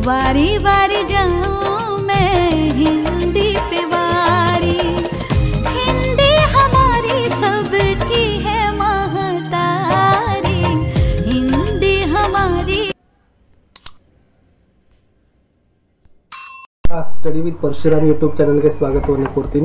वारी वारी जाऊं मैं हिंदी पे वारी हिंदी हमारी सबकी है महतारी हिंदी हमारी ಸ್ಟಡಿ ವಿತ್ ಪರಶುರಾಮ್ ಯೂಟ್ಯೂಬ್ ಚಾನಲ್ಗೆ ಸ್ವಾಗತವನ್ನು ಕೊಡ್ತೀನಿ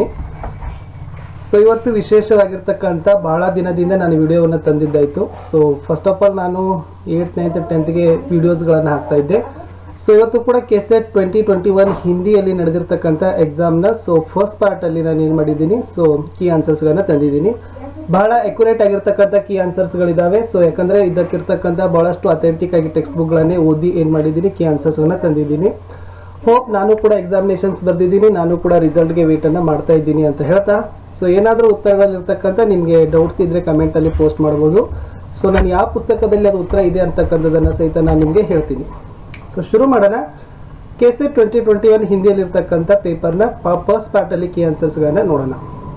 ಸೊ ಇವತ್ತು ವಿಶೇಷವಾಗಿರ್ತಕ್ಕಂಥ ಬಹಳ ದಿನದಿಂದ ನಾನು ವಿಡಿಯೋವನ್ನು ತಂದಿದ್ದಾಯಿತು ಸೊ ಫಸ್ಟ್ ಆಫ್ ಆಲ್ ನಾನು ಏಯ್ತ್ ನೈನ್ತ್ ಟೆಂತ್ಗೆ ವಿಡಿಯೋಸ್ಗಳನ್ನು ಹಾಕ್ತಾ ಇದ್ದೆ ಸೊ ಇವತ್ತು ಕೂಡ ಕೆಸೆಟ್ ಟ್ವೆಂಟಿ ಟ್ವೆಂಟಿ ಒನ್ ಹಿಂದಿಯಲ್ಲಿ ನಡೆದಿರ್ತಕ್ಕಂಥ ಎಕ್ಸಾಮ್ನ ಸೊ ಫಸ್ಟ್ ಪಾರ್ಟಲ್ಲಿ ನಾನು ಏನು ಮಾಡಿದ್ದೀನಿ ಸೊ ಕೀ ಆನ್ಸರ್ಸ್ಗಳನ್ನ ತಂದಿದ್ದೀನಿ ಬಹಳ ಅಕ್ಯುರೇಟ್ ಆಗಿರ್ತಕ್ಕಂಥ ಕೀ ಆನ್ಸರ್ಸ್ಗಳಿದ್ದಾವೆ ಸೊ ಯಾಕಂದರೆ ಇದಕ್ಕಿರ್ತಕ್ಕಂಥ ಭಾಳಷ್ಟು ಅಥೆಂಟಿಕ್ ಆಗಿ ಟೆಕ್ಸ್ಟ್ ಬುಕ್ಗಳನ್ನೇ ಓದಿ ಏನು ಮಾಡಿದ್ದೀನಿ ಕೀ ಆನ್ಸರ್ಸ್ಗಳನ್ನ ತಂದಿದ್ದೀನಿ ಹೋಪ್ ನಾನು ಕೂಡ ಎಕ್ಸಾಮಿನೇಷನ್ಸ್ ಬರ್ದಿದ್ದೀನಿ ನಾನು ಕೂಡ ರಿಸಲ್ಟ್ಗೆ ವೇಟನ್ನು ಮಾಡ್ತಾ ಇದ್ದೀನಿ ಅಂತ ಹೇಳ್ತಾ ಸೊ ಏನಾದರೂ ಉತ್ತರಗಳಿರ್ತಕ್ಕಂಥ ನಿಮಗೆ ಡೌಟ್ಸ್ ಇದ್ದರೆ ಕಮೆಂಟಲ್ಲಿ ಪೋಸ್ಟ್ ಮಾಡ್ಬೋದು ಸೊ ನಾನು ಯಾವ ಪುಸ್ತಕದಲ್ಲಿ ಅದು ಉತ್ತರ ಇದೆ ಅಂತಕ್ಕಂಥದ್ದನ್ನು ಸಹಿತ ನಾನು ನಿಮಗೆ ಹೇಳ್ತೀನಿ ಸೊ ಶುರು ಮಾಡೋಣ ಕೆಸೆ ಟ್ವೆಂಟಿ ಟ್ವೆಂಟಿ ಒನ್ ಹಿಂದಿಯಲ್ಲಿರ್ತಕ್ಕಂಥ ಪೇಪರ್ನ ಫಸ್ಟ್ ಪಾರ್ಟಲ್ಲಿ ಕೀ ಆನ್ಸರ್ಸ್ಗಳನ್ನ ನೋಡೋಣ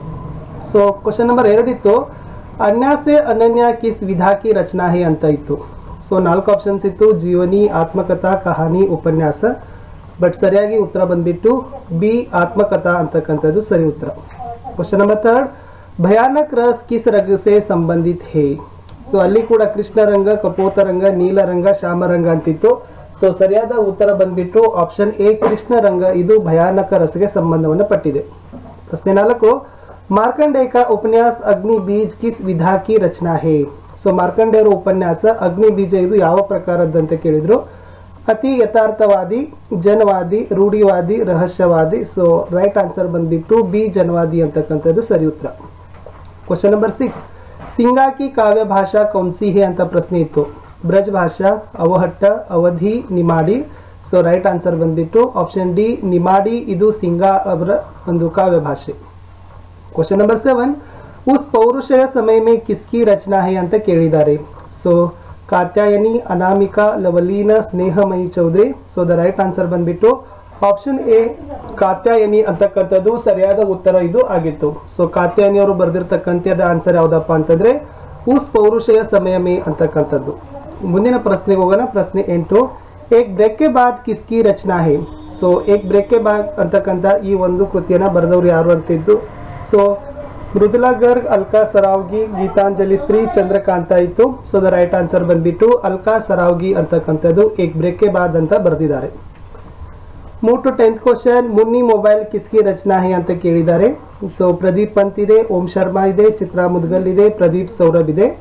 ಸೊ ಕ್ವಶನ್ ನಂಬರ್ ಎರಡಿತ್ತು ಅನ್ಯ ಸೆ ಅನನ್ಯ ಕಿಸ್ ವಿಧಾ ಕಿ ರಚನಾ ಹೇ ಅಂತ ಇತ್ತು ಸೊ ನಾಲ್ಕು ಆಪ್ಷನ್ಸ್ ಇತ್ತು ಜೀವನಿ ಆತ್ಮಕಥಾ ಕಹಾನಿ ಉಪನ್ಯಾಸ ಬಟ್ ಸರಿಯಾಗಿ ಉತ್ತರ ಬಂದ್ಬಿಟ್ಟು ಬಿ ಆತ್ಮಕಥಾ ಅಂತಕ್ಕಂಥದ್ದು ಸರಿ ಉತ್ತರ ಕ್ವಶನ್ ನಂಬರ್ ಥರ್ಡ್ ಭಯಾನಕ್ ರಸ್ ಕಿಸ್ ರಂಗ ಸೆ ಸಂಬಂಧಿತ್ ಹೇ ಸೊ ಅಲ್ಲಿ ಕೂಡ ಕೃಷ್ಣರಂಗ ಕಪೋತರಂಗ ನೀಲರಂಗ ಶ್ಯಾಮರಂಗ ಅಂತಿತ್ತು ಸೊ ಸರಿಯಾದ ಉತ್ತರ ಬಂದ್ಬಿಟ್ಟು ಆಪ್ಷನ್ ಎ ಕೃಷ್ಣರಂಗ ಇದು ಭಯಾನಕ ರಸಗೆ ಸಂಬಂಧವನ್ನು ಪಟ್ಟಿದೆ ಪ್ರಶ್ನೆ ನಾಲ್ಕು ಮಾರ್ಕಂಡೇಯ ಉಪನ್ಯಾಸ ಅಗ್ನಿ ಬೀಜ್ ಕಿಸ್ ವಿಧಾ ಕಿ ರಚನಾ ಹೇ ಸೊ ಮಾರ್ಕಂಡೇಯರ ಉಪನ್ಯಾಸ ಅಗ್ನಿ ಬೀಜ ಇದು ಯಾವ ಪ್ರಕಾರದ್ದಂತ ಕೇಳಿದ್ರು ಅತಿ ಯಥಾರ್ಥವಾದಿ ಜನವಾದಿ ರೂಢಿವಾದಿ ರಹಸ್ಯವಾದಿ ಸೊ ರೈಟ್ ಆನ್ಸರ್ ಬಂದ್ಬಿಟ್ಟು ಬಿ ಜನವಾದಿ ಅಂತಕ್ಕಂಥದ್ದು ಸರಿ ಉತ್ತರ ಕ್ವಶನ್ ನಂಬರ್ ಸಿಕ್ಸ್ ಸಿಂಗಾಕಿ ಕಾವ್ಯ ಭಾಷಾ ಕೌನ್ಸಿ ಹೇ ಅಂತ ಪ್ರಶ್ನೆ ಇತ್ತು ಬ್ರಜ್ ಭಾಷಾ ಅವಹಟ್ಟ ಅವಧಿ ನಿಮಾಡಿ ಸೊ ರೈಟ್ ಆನ್ಸರ್ ಬಂದ್ಬಿಟ್ಟು ಆಪ್ಷನ್ ಡಿ ನಿಮಾಡಿ ಇದು ಸಿಂಗಾ ಅವರ ಒಂದು ಕಾವ್ಯ ಭಾಷೆ ಕ್ವಶನ್ ನಂಬರ್ ಸೆವೆನ್ ಉಸ್ ಪೌರುಷಯ ಸಮಯ ಮೇ ಕಿಸ್ಕಿ ರಚನಾ ಹೇ ಅಂತ ಕೇಳಿದ್ದಾರೆ so Katyayani Anamika Lavlina Snehmayi Chaudhary so the right answer ಬಂದ್ಬಿಟ್ಟು ಆಪ್ಷನ್ ಎ ಕಾತ್ಯಾಯನಿ ಅಂತಕ್ಕಂಥದ್ದು ಸರಿಯಾದ ಉತ್ತರ ಇದು ಆಗಿತ್ತು ಸೊ ಕಾತ್ಯಾಯನಿ ಅವರು ಬರೆದಿರ್ತಕ್ಕಂಥದ್ದು ಆನ್ಸರ್ ಯಾವ್ದಪ್ಪ ಅಂತಂದ್ರೆ ಉಸ್ ಪೌರುಷಯ ಸಮಯ ಮೇ ಅಂತಕ್ಕಂಥದ್ದು ಮುಂದಿನ ಪ್ರಶ್ನೆಗೆ ಹೋಗೋಣ ಪ್ರಶ್ನೆ ಎಂಟು ಏಕ್ ಬ್ರೇಕ್ ಕೆ ಬಾದ್ ಕಿಸ್ಕಿ ರಚನಾ ಹೇ ಸೊ ಏಕ್ ಬ್ರೇಕ್ ಕೆ ಬಾದ್ ಅಂತಕ್ಕಂಥ ಈ ಒಂದು ಕೃತಿಯನ್ನ ಬರೆದವ್ರು ಯಾರು ಅಂತಿದ್ದು ಸೊ ಮೃದುಲಾ ಗರ್ಗ್ ಅಲ್ಕಾ ಸರಾವ್ಗಿ ಗೀತಾಂಜಲಿ ಶ್ರೀ ಚಂದ್ರಕಾಂತ ಇತ್ತು ಸೊ ದ ರೈಟ್ ಆನ್ಸರ್ ಬಂದ್ಬಿಟ್ಟು ಅಲ್ಕಾ ಸರಾವ್ಗಿ ಅಂತಕ್ಕಂಥದ್ದು ಏಕ್ ಬ್ರೇಕ್ ಕೆ ಬಾದ್ ಅಂತ ಬರೆದಿದ್ದಾರೆ ಮೂರ್ to tenth question Munni mobile ಕಿಸ್ಕಿ ರಚನಾ ಹೇ ಅಂತ ಕೇಳಿದ್ದಾರೆ ಸೊ ಪ್ರದೀಪ್ ಪಂತ್ ಇದೆ ಓಂ ಶರ್ಮಾ ಇದೆ ಚಿತ್ರಾ ಮುದ್ಗಲ್ ಇದೆ ಪ್ರದೀಪ್ ಸೌರಭ್ ಇದೆ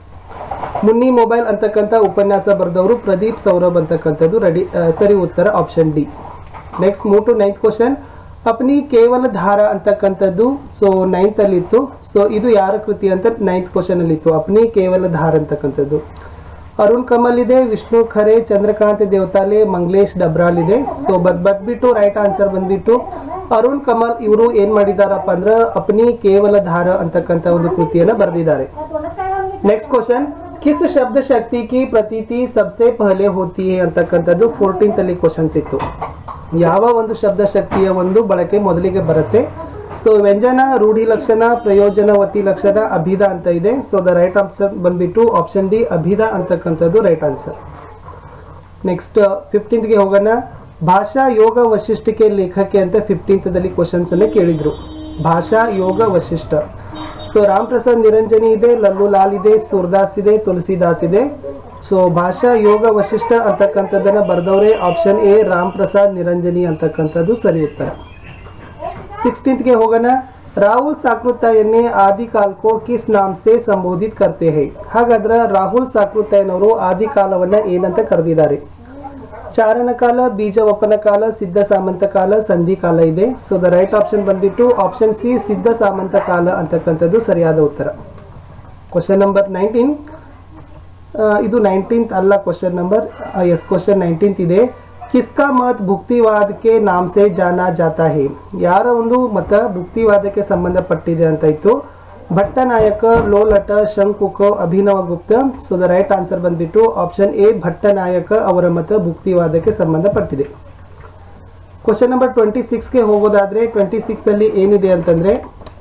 ಮುನ್ನಿ ಮೊಬೈಲ್ ಅಂತಕ್ಕಂಥ ಉಪನ್ಯಾಸ ಬರೆದವರು ಪ್ರದೀಪ್ ಸೌರಭ್ ಅಂತಕ್ಕಂಥದ್ದು ರೆಡಿ ಸರಿ ಉತ್ತರ ಆಪ್ಷನ್ ಡಿ ನೆಕ್ಸ್ಟ್ ಮೂರ್ ಟು ನೈನ್ತ್ ಕ್ವಶನ್ ಅಪ್ನಿ ಕೇವಲ ಧಾರ ಅಂತಕ್ಕಂಥದ್ದು ಸೊ ನೈನ್ತ್ ಅಲ್ಲಿ ಇತ್ತು ಸೊ ಇದು ಯಾರ ಕೃತಿ ಅಂತ ನೈನ್ತ್ ಕ್ವಶನ್ ಅಲ್ಲಿ ಇತ್ತು ಅಪ್ನಿ ಕೇವಲ ಧಾರ ಅಂತಕ್ಕಂಥದ್ದು ಅರುಣ್ ಕಮಲ್ ಇದೆ ವಿಷ್ಣು ಖರೆ ಚಂದ್ರಕಾಂತ್ ದೇವತಾಲೆ ಮಂಗ್ಲೇಶ್ ಡಬ್ರಾಲ್ ಇದೆ ಸೊ ಬದ್ ಬದ್ಬಿಟ್ಟು ರೈಟ್ ಆನ್ಸರ್ ಬಂದ್ಬಿಟ್ಟು ಅರುಣ್ ಕಮಲ್ ಇವರು ಏನ್ ಮಾಡಿದಾರಪ್ಪ ಅಂದ್ರೆ ಅಪ್ನಿ ಕೇವಲ ಧಾರ ಅಂತಕ್ಕಂಥ ಒಂದು ಕೃತಿಯನ್ನ ಬರೆದಿದ್ದಾರೆ ನೆಕ್ಸ್ಟ್ ಕ್ವಶನ್ ಕಿಸ್ ಶಬ್ದ ಶಕ್ತಿ ಕಿ ಪ್ರತೀತಿ ಸಬ್ಸೆ ಪಹಲೆ ಹೋತಿ ಹೇ ಅಂತಕ್ಕಂಥದ್ದು ಫೋರ್ಟೀನ್ತ್ ಅಲ್ಲಿ ಕ್ವಶನ್ಸ್ ಇತ್ತು ಯಾವ ಒಂದು ಶಬ್ದ ಶಕ್ತಿಯ ಒಂದು ಬಳಕೆ ಮೊದಲಿಗೆ ಬರುತ್ತೆ ಸೊ ವ್ಯಂಜನ ರೂಢಿ ಲಕ್ಷಣ ಪ್ರಯೋಜನವತಿ ಲಕ್ಷಣ ಅಭಿಧ ಅಂತ ಇದೆ ಸೊ ದ ರೈಟ್ ಆನ್ಸರ್ ಬಂದ್ಬಿಟ್ಟು ಆಪ್ಷನ್ ಡಿ ಅಭಿಧ ಅಂತಕ್ಕಂಥದ್ದು ರೈಟ್ ಆನ್ಸರ್ ನೆಕ್ಸ್ಟ್ ಫಿಫ್ಟೀನ್ತ್ಗೆ ಹೋಗೋಣ ಭಾಷಾ ಯೋಗ ವಶಿಷ್ಠಿಕೆ ಲೇಖಕ್ಕೆ ಅಂತ ಫಿಫ್ಟೀನ್ತ್ದಲ್ಲಿ ಕ್ವಶನ್ಸ್ ಅನ್ನು ಕೇಳಿದ್ರು ಭಾಷಾ ಯೋಗ ವಶಿಷ್ಠ ಸೊ ರಾಮ್ ಪ್ರಸಾದ್ ನಿರಂಜನಿ ಇದೆ ಲಲ್ಲು ಲಾಲ್ ಇದೆ ಸೂರ್ದಾಸ್ ಇದೆ ತುಳಸಿದಾಸ್ ಇದೆ ಸೊ ಭಾಷಾ ಯೋಗ ವಶಿಷ್ಠ ಅಂತಕ್ಕಂಥದ್ದನ್ನ ಬರೆದವ್ರೆ ಆಪ್ಷನ್ ಎ ರಾಮ್ ಪ್ರಸಾದ್ ನಿರಂಜನಿ ಅಂತಕ್ಕಂಥದ್ದು ಸರಿ ಉತ್ತರ ಸಿಕ್ಸ್ಟೀನ್ತ್ಗೆ ಹೋಗೋಣ ರಾಹುಲ್ ಸಾಕೃತಾಯನ್ನೇ ಆದಿಕಾಲ್ಕೋ ಕಿಸ್ ನಾಮ್ ಸೆ ಸಂಬೋಧಿತ್ ಕರ್ತೆ ಹೈ ಹಾಗಾದ್ರೆ ರಾಹುಲ್ ಸಾಕೃತಾಯನವರು ಆದಿಕಾಲವನ್ನ ಏನಂತ ಕರೆದಿದ್ದಾರೆ ಚಾರಣ ಕಾಲ ಬೀಜ ವಪನ ಕಾಲ ಸಿದ್ಧ ಸಾಮಂತ ಕಾಲ ಸಂಧಿ ಕಾಲ ಇದೆ ಸೊ ದ ರೈಟ್ ಆಪ್ಷನ್ ಬಂದ್ಬಿಟ್ಟು ಆಪ್ಷನ್ ಸಿ ಸಿದ್ಧ ಸಾಮಂತ ಕಾಲ ಅಂತಕ್ಕಂಥದ್ದು ಸರಿಯಾದ ಉತ್ತರ ಕ್ವಶನ್ ನಂಬರ್ ನೈನ್ಟೀನ್ ಇದು ನೈನ್ಟೀನ್ತ್ ಅಲ್ಲ question number yes question nineteenth ಇದೆ ಕಿಸ್ಕಾ ಮತ್ ಭುಕ್ತಿವಾದಕ್ಕೆ ನಾಮ್ ಸೆ ಜಾನಾ ಜಾತಾ ಹೇ ಯಾರ ಒಂದು ಮತ ಭುಕ್ತಿವಾದಕ್ಕೆ ಸಂಬಂಧಪಟ್ಟಿದೆ ಅಂತ ಇತ್ತು Bhattanayaka Lollata Shankuka Abhinava Gupta so the right answer ಬಂದ್ಬಿಟ್ಟು ಆಪ್ಷನ್ ಎ ಭಟ್ಟನಾಯಕ ಅವರ ಮತ ಭುಕ್ತಿವಾದಕ್ಕೆ ಸಂಬಂಧಪಟ್ಟಿದೆ ಕ್ವಶನ್ ನಂಬರ್ ಟ್ವೆಂಟಿ ಸಿಕ್ಸ್ಗೆ ಹೋಗೋದಾದ್ರೆ ಟ್ವೆಂಟಿ ಸಿಕ್ಸ್ ಅಲ್ಲಿ ಏನಿದೆ ಅಂತಂದ್ರೆ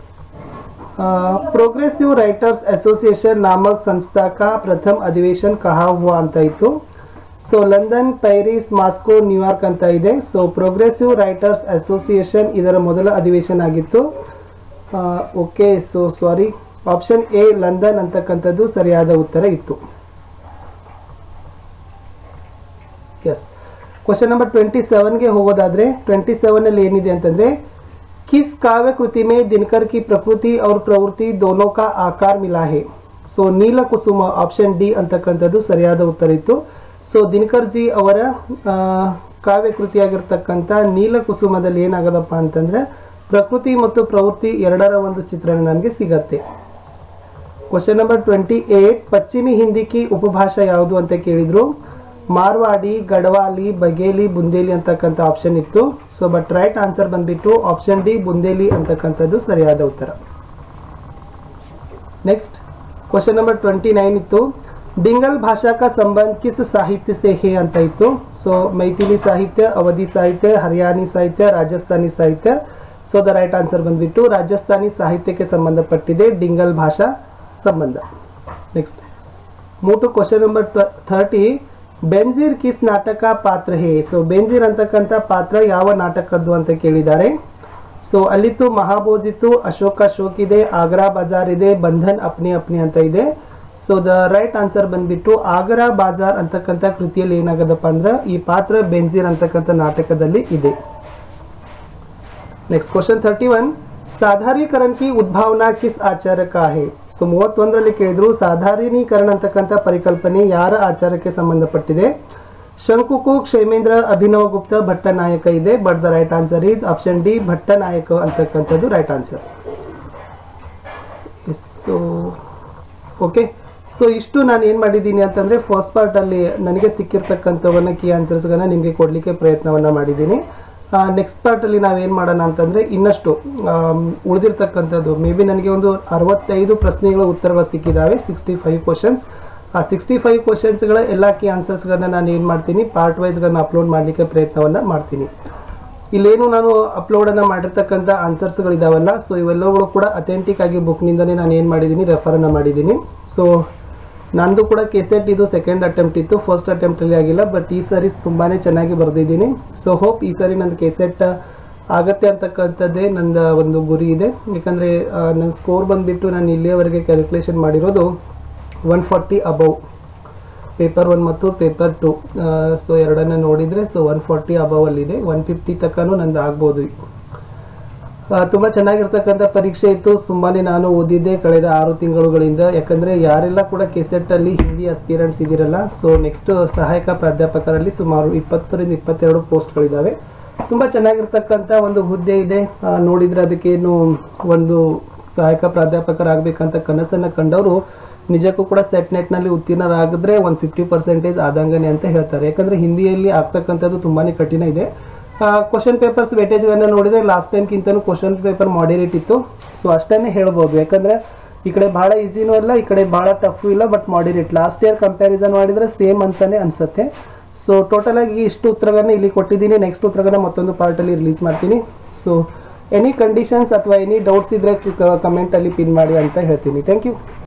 ಪ್ರೋಗ್ರೆಸಿವ್ ರೈಟರ್ಸ್ ಅಸೋಸಿಯೇಷನ್ ನಾಮಕ್ ಸಂಸ್ಥಾ ಕಾ ಪ್ರಥಮ ಅಧಿವೇಶನ್ ಕಹಾ ಹುವಾ ಅಂತ ಇತ್ತು so London Paris Moscow New York ಅಂತ ಇದೆ ಸೊ ಪ್ರೋಗ್ರೆಸಿವ್ ರೈಟರ್ಸ್ ಅಸೋಸಿಯೇಷನ್ ಇದರ ಮೊದಲ ಅಧಿವೇಶನ ಆಗಿತ್ತು okay so sorry option A London ಅಂತಕ್ಕಂಥದ್ದು ಸರಿಯಾದ ಉತ್ತರ ಇತ್ತು ಎಸ್ ಕ್ವಶನ್ ನಂಬರ್ ಟ್ವೆಂಟಿ ಸೆವೆನ್ಗೆ ಹೋಗೋದಾದ್ರೆ ಟ್ವೆಂಟಿ ಸೆವೆನಲ್ಲಿ ಏನಿದೆ ಅಂತಂದ್ರೆ किस काव्य कृति में दिनकर की प्रकृति और प्रवृत्ति दोनों का आकार मिला है so Neel Kusum option D ಅಂತಕ್ಕಂಥದ್ದು ಸರಿಯಾದ ಉತ್ತರ ಇತ್ತು ಸೊ ದಿನಕರ್ ಜಿ ಅವರ ಆ, ಕಾವ್ಯ ಕೃತಿಯಾಗಿರ್ತಕ್ಕಂಥ ನೀಲ ಕುಸುಮದಲ್ಲಿ ಏನಾಗದಪ್ಪ ಅಂತಂದ್ರೆ ಪ್ರಕೃತಿ ಮತ್ತು ಪ್ರವೃತ್ತಿ ಎರಡರ ಒಂದು ಚಿತ್ರಣ ನಮಗೆ ಸಿಗತ್ತೆ ಕ್ವಶನ್ ನಂಬರ್ ಟ್ವೆಂಟಿ ಏಟ್ ಪಶ್ಚಿಮಿ ಹಿಂದಿ ಕಿ ಉಪಭಾಷಾ ಯಾವುದು ಅಂತ ಕೇಳಿದ್ರು ಮಾರ್ವಾಡಿ ಗಡವಾಲಿ ಬಗೇಲಿ ಬುಂದೇಲಿ ಅಂತಕ್ಕಂಥ ಆಪ್ಷನ್ ಇತ್ತು ಸೊ ಬಟ್ ರೈಟ್ ಆನ್ಸರ್ ಬಂದ್ಬಿಟ್ಟು ಆಪ್ಷನ್ ಡಿ ಬುಂದೇಲಿ ಅಂತಕ್ಕಂಥದ್ದು ಸರಿಯಾದ ಉತ್ತರ next question number twenty nine ಇತ್ತು ಡಿಂಗಲ್ ಭಾಷಾ का संबंध किस साहित्य से है ಅಂತ ಇತ್ತು ಸೊ ಮೈಥಿಲಿ ಸಾಹಿತ್ಯ ಅವಧಿ ಸಾಹಿತ್ಯ ಹರಿಯಾಣಿ ಸಾಹಿತ್ಯ ರಾಜಸ್ಥಾನಿ ಸಾಹಿತ್ಯ ಸೊ ದ ರೈಟ್ ಆನ್ಸರ್ ಬಂದ್ಬಿಟ್ಟು ರಾಜಸ್ಥಾನಿ ಸಾಹಿತ್ಯಕ್ಕೆ ಸಂಬಂಧಪಟ್ಟಿದೆ ಡಿಂಗಲ್ ಭಾಷಾ ಸಂಬಂಧ ನೆಕ್ಸ್ಟ್ ಮೂಟು ಕ್ವಶನ್ ನಂಬರ್ ಥರ್ಟಿ ಬೆಂಜೀರ್ ಕಿಸ್ ನಾಟಕ ಪಾತ್ರ ಹೇ ಸೊ ಬೆಂಜೀರ್ ಅಂತಕ್ಕಂಥ ಪಾತ್ರ ಯಾವ ನಾಟಕದ್ದು ಅಂತ ಕೇಳಿದ್ದಾರೆ ಸೊ ಅಲ್ಲಿತ್ತು ಮಹಾಬೋಜಿತ್ತು ಅಶೋಕ ಅಶೋಕ್ ಇದೆ ಆಗ್ರಾ ಬಜಾರ್ ಇದೆ ಬಂಧನ್ ಅಪ್ನಿ ಅಪ್ನಿ ಅಂತ ಇದೆ ಸೊ ದ ರೈಟ್ ಆನ್ಸರ್ ಬಂದ್ಬಿಟ್ಟು ಆಗ್ರಾ ಬಾಜಾರ್ ಅಂತಕ್ಕಂಥ ಕೃತಿಯಲ್ಲಿ ಏನಾಗದಪ್ಪ ಅಂದ್ರೆ ಈ ಪಾತ್ರ ಬೆಂಜೀರ್ ಅಂತಕ್ಕಂಥ ನಾಟಕದಲ್ಲಿ ಇದೆ ನೆಕ್ಸ್ಟ್ ಕ್ವಶನ್ ಥರ್ಟಿ ಒನ್ ಸಾಧಾರೀಕರಣ ಕಿ ಉದ್ಭಾವನಾ ಕಿಸ್ ಆಚಾರಕ ಹೇ ಸೊ ಮೂವತ್ತೊಂದರಲ್ಲಿ ಕೇಳಿದ್ರು ಸಾಧಾರಣೀಕರಣ ಅಂತಕ್ಕಂಥ ಪರಿಕಲ್ಪನೆ ಯಾರ ಆಚಾರಕ್ಕೆ ಸಂಬಂಧಪಟ್ಟಿದೆ ಶಂಕುಕು ಕ್ಷೇಮೇಂದ್ರ ಅಭಿನವ ಗುಪ್ತ ಭಟ್ಟನಾಯಕ ಇದೆ but the right answer is option D Bhattanayaka ಅಂತಕ್ಕಂಥದ್ದು right answer so okay so ಇಷ್ಟು ನಾನು ಏನು ಮಾಡಿದ್ದೀನಿ ಅಂತಂದರೆ ಫಸ್ಟ್ ಪಾರ್ಟಲ್ಲಿ ನನಗೆ ಸಿಕ್ಕಿರ್ತಕ್ಕಂಥವನ್ನ ಕೀ ಆನ್ಸರ್ಸ್ಗಳನ್ನ ನಿಮಗೆ ಕೊಡಲಿಕ್ಕೆ ಪ್ರಯತ್ನವನ್ನು ಮಾಡಿದ್ದೀನಿ ನೆಕ್ಸ್ಟ್ ಪಾರ್ಟಲ್ಲಿ ನಾವೇನು ಮಾಡೋಣ ಅಂತಂದರೆ ಇನ್ನಷ್ಟು ಆಮ್, ಉಳಿದಿರ್ತಕ್ಕಂಥದ್ದು ಮೇ ಬಿ ನನಗೆ ಒಂದು ಅರವತ್ತೈದು ಪ್ರಶ್ನೆಗಳ ಉತ್ತರಗಳು ಸಿಕ್ಕಿದ್ದಾವೆ ಸಿಕ್ಸ್ಟಿ ಫೈವ್ ಕ್ವಶನ್ಸ್ ಆ ಸಿಕ್ಸ್ಟಿ ಫೈವ್ ಕ್ವಶನ್ಸ್ಗಳ ಎಲ್ಲ ಕೀ ಆನ್ಸರ್ಸ್ಗಳನ್ನ ನಾನು ಏನು ಮಾಡ್ತೀನಿ ಪಾರ್ಟ್ ವೈಸ್ಗಳನ್ನ ಅಪ್ಲೋಡ್ ಮಾಡಲಿಕ್ಕೆ ಪ್ರಯತ್ನವನ್ನು ಮಾಡ್ತೀನಿ ಇಲ್ಲೇನು ನಾನು ಅಪ್ಲೋಡನ್ನು ಮಾಡಿರ್ತಕ್ಕಂಥ ಆನ್ಸರ್ಸ್ಗಳಿದಾವಲ್ಲ ಸೊ ಇವೆಲ್ಲವುಗಳು ಕೂಡ ಅಥೆಂಟಿಕ್ ಆಗಿ ಬುಕ್ನಿಂದನೇ ನಾನು ಏನು ಮಾಡಿದ್ದೀನಿ ರೆಫರನ್ನು ಮಾಡಿದ್ದೀನಿ ಸೊ ನಂದು ಕೂಡ ಕೆಸೆಟ್ ಇದು ಸೆಕೆಂಡ್ ಅಟೆಂಪ್ಟ್ ಇತ್ತು ಫಸ್ಟ್ ಅಟೆಂಪ್ಟಲ್ಲಿ ಆಗಿಲ್ಲ ಬಟ್ ಈ ಸಾರಿ ತುಂಬಾ ಚೆನ್ನಾಗಿ ಬರೆದಿದ್ದೀನಿ ಸೊ ಹೋಪ್ ಈ ಸಾರಿ ನನ್ನ ಕೆಸೆಟ್ ಆಗತ್ತೆ ಅಂತಕ್ಕಂಥದ್ದೇ ನನ್ನ ಒಂದು ಗುರಿ ಇದೆ ಯಾಕಂದರೆ ನನ್ನ ಸ್ಕೋರ್ ಬಂದುಬಿಟ್ಟು ನಾನು ಇಲ್ಲಿಯವರೆಗೆ ಕ್ಯಾಲ್ಕುಲೇಷನ್ ಮಾಡಿರೋದು one forty above paper one ಮತ್ತು ಪೇಪರ್ ಟು ಸೊ ಎರಡನ್ನ ನೋಡಿದರೆ ಸೊ ಒನ್ ಫಾರ್ಟಿ ಅಬವ್ ಅಲ್ಲಿದೆ ಒನ್ ಫಿಫ್ಟಿ ತನಕನೂ ನಂದು ಆಗ್ಬೋದು ಆ, ತುಂಬಾ ಚೆನ್ನಾಗಿರ್ತಕ್ಕಂಥ ಪರೀಕ್ಷೆ ಇತ್ತು ತುಂಬಾನೇ ನಾನು ಓದಿದ್ದೆ ಕಳೆದ ಆರು ತಿಂಗಳುಗಳಿಂದ ಯಾಕಂದ್ರೆ ಯಾರೆಲ್ಲ ಕೂಡ ಕೆಸೆಟ್ ಅಲ್ಲಿ ಹಿಂದಿ ಅಸ್ಪಿರೆಂಟ್ಸ್ ಇದಿರಲ್ಲ ಸೊ ನೆಕ್ಸ್ಟ್ ಸಹಾಯಕ ಪ್ರಾಧ್ಯಾಪಕರಲ್ಲಿ ಸುಮಾರು ಇಪ್ಪತ್ತರಿಂದ ಇಪ್ಪತ್ತೆರಡು ಪೋಸ್ಟ್ಗಳಿದ್ದಾವೆ ತುಂಬಾ ಚೆನ್ನಾಗಿರ್ತಕ್ಕಂಥ ಒಂದು ಹುದ್ದೆ ಇದೆ ಆ, ನೋಡಿದ್ರೆ ಅದಕ್ಕೇನು ಒಂದು ಸಹಾಯಕ ಪ್ರಾಧ್ಯಾಪಕರಾಗಬೇಕಂತ ಕನಸನ್ನ ಕಂಡವರು ನಿಜಕ್ಕೂ ಕೂಡ ಸೆಟ್ ನೆಟ್ನಲ್ಲಿ ಉತ್ತೀರ್ಣರಾಗಿದ್ರೆ ಒಂದು ಫಿಫ್ಟಿ ಪರ್ಸೆಂಟೇಜ್ ಆದಂಗನೆ ಅಂತ ಹೇಳ್ತಾರೆ ಯಾಕಂದ್ರೆ ಹಿಂದಿಯಲ್ಲಿ ಆಗ್ತಕ್ಕಂಥದ್ದು ತುಂಬಾನೇ ಕಠಿಣ ಇದೆ ಕ್ವಶನ್ ಪೇಪರ್ಸ್ ವೇಟೇಜ್ಗಳನ್ನ ನೋಡಿದ್ರೆ ಲಾಸ್ಟ್ ಟೈಮ್ಗಿಂತನೂ ಕ್ವಶನ್ ಪೇಪರ್ ಮಾಡರೇಟ್ ಇತ್ತು ಸೊ ಅಷ್ಟನ್ನೇ ಹೇಳ್ಬೋದು ಯಾಕಂದ್ರೆ ಈ ಕಡೆ ಬಹಳ ಈಸಿನೂ ಇಲ್ಲ ಈ ಕಡೆ ಬಹಳ ಟಫ್ ಇಲ್ಲ but moderate last year comparison ಮಾಡಿದ್ರೆ ಸೇಮ್ ಅಂತಾನೆ ಅನ್ಸುತ್ತೆ ಸೊ ಟೋಟಲ್ ಆಗಿ ಇಷ್ಟು ಉತ್ತರಗಳನ್ನ ಇಲ್ಲಿ ಕೊಟ್ಟಿದ್ದೀನಿ ನೆಕ್ಸ್ಟ್ ಉತ್ತರಗಳನ್ನ ಮತ್ತೊಂದು ಪಾರ್ಟಲ್ಲಿ ರಿಲೀಸ್ ಮಾಡ್ತೀನಿ ಸೊ ಎನಿ ಕಂಡೀಷನ್ಸ್ ಅಥವಾ ಎನಿ ಡೌಟ್ಸ್ ಇದ್ರೆ ಕಮೆಂಟಲ್ಲಿ ಪಿನ್ ಮಾಡಿ ಅಂತ ಹೇಳ್ತೀನಿ ಥ್ಯಾಂಕ್ ಯು